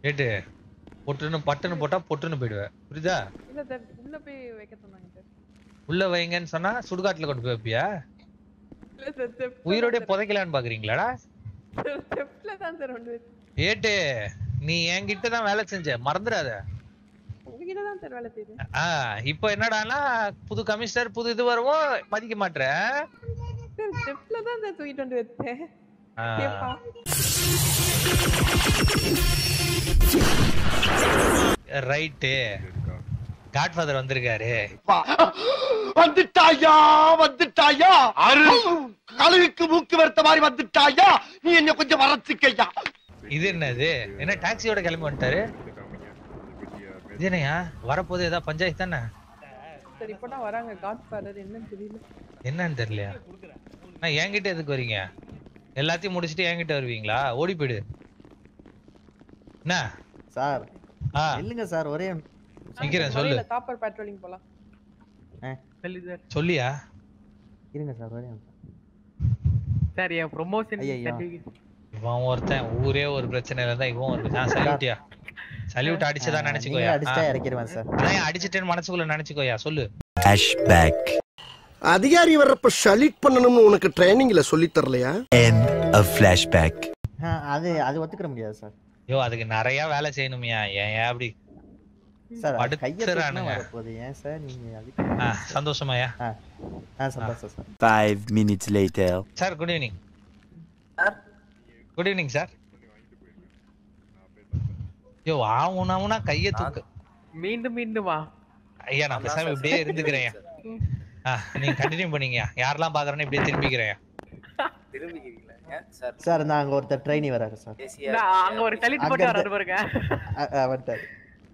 ஏட்டு பொட்டுன்னு பட்டுன்னு போட்டா பொட்டுன்னு போயிடுவேன் புரியுதா இல்ல சார் உள்ள போய் வைக்க சொன்னாங்க சார் உள்ள வைங்கன்னு சொன்னா சுடுகாட்டுல கொண்டு போய் வைப்பியா இல்ல சார் ஸ்டெப் உயிரோடய புதைக்கலான்னு பாக்குறீங்களாடா ஸ்டெப்ல தான் சார் ஒன்று ஏட்டு நீ என்கிட்ட தான் வேலை செஞ்ச மறந்துடாத உங்ககிட்ட தான் சார் வேலை செய்யுது ஆ இப்போ என்னடான்னா புது கமிஷனர் புது இது வரவும் மதிக்க மாட்ற சார் ஸ்டெப்ல தான் சார் தூக்கிட்டு வந்து வச்சேன் ஆ. ஏப்பா ரைட்டு காட்ஃபாதர் வந்திருக்காரு வந்துட்டாயா வந்துட்டாயா கழுகுக்கு மூக்கு வருத்த மாதிரி வந்துட்டாயா நீ என்ன கொஞ்சம் வரச்சுக்கையா இது என்னது என்ன டாக்ஸியோட கிளம்பி வந்துட்டாரு இது என்னையா வரப்போது ஏதாவது பஞ்சாயத்து தானே சார் இப்பதான் வராங்க காட் ஃபாதர் என்னன்னு தெரியல என்னன்னு தெரியலையா நான் என்கிட்ட எதுக்கு வரீங்க எல்லாத்தையும் முடிச்சுட்டு என்கிட்ட வருவீங்களா ஓடி போயிடு என்ன சார் ஆ இல்லைங்க சார் ஒரே நிக்கிறேன் சொல்லு வழியில காப்பர் பேட்ரோலிங் போலாம் சொல்லியா இருங்க சார் ஒரே நிமிஷம். சார் என் ப்ரொமோஷன் ஐயையோ. இவன் ஒருத்தன் ஊரே ஒரு பிரச்சனையில இருந்தா இவன் ஒரு நான் சல்யூட்டியா சல்யூட் அடிச்சதா நீங்க நினைச்சுக்கோயா அடிச்சா இறக்கிடுவேன் சார் அதான் அடிச்சிட்டேன்னு மனசுக்குள்ள நினைச்சுக்கோயா சொல்லு Flashback. அதிகாரி வர்றப்ப ஷலிட் பண்ணணும்னு உனக்கு ட்ரைனிங்ல சொல்லி தரலையா End of flashback. ஆ, அது அது ஒத்துக்கிற முடியாது சார் ஐயோ அதுக்கு நிறைய வேலை செய்யணுமியா ஏன் ஏன் அப்படி சார் அது கையை தூக்கினா படுத்துறானுங்க. வரப்போகுது ஏன் சார் நீங்க அதுக்கு ஆ, சந்தோஷமாயா ஆ ஆ சந்தோஷம் sir Five minutes later. Sir good evening good evening sir ஐயோ ஆவுனா ஆவுனா கைய தூக்கு மீண்டும் மீண்டும் வா ஐயா நான் பேசாம இப்படியே இருந்துக்கிறேன் ஆ நீங்க கண்டினியூ பண்ணீங்க யாரெல்லாம் பாக்குறேன்னு இப்படியே திரும்பிக்கிறேன் சார் நான் அங்க ஒருத்தர் ட்ரெயினி வராரு சார் நான் அங்க ஒரு தலிட்டு போட்டு அங்க வராரு பாருங்க ஆ, ஆ, வந்துட்டாரு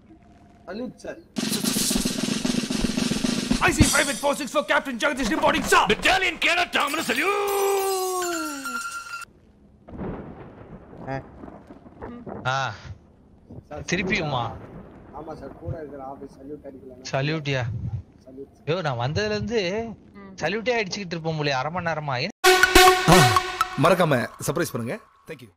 I see private forces for Captain Jagdish reporting, sir. Battalion Canada Terminal salute. ஆ ஆ திருப்பியுமா ஆமா சார் கூட இருக்கிற ஆபீஸ் சல்யூட் அடிக்கலாம் சல்யூட்டியா ஐயோ நான் வந்ததுல இருந்து சல்யூட்டே அடிச்சுக்கிட்டு இருப்போம் போலயே அரை மணி நேரமா மறக்காம சர்ப்ரைஸ் பண்ணுங்க தேங்க்யூ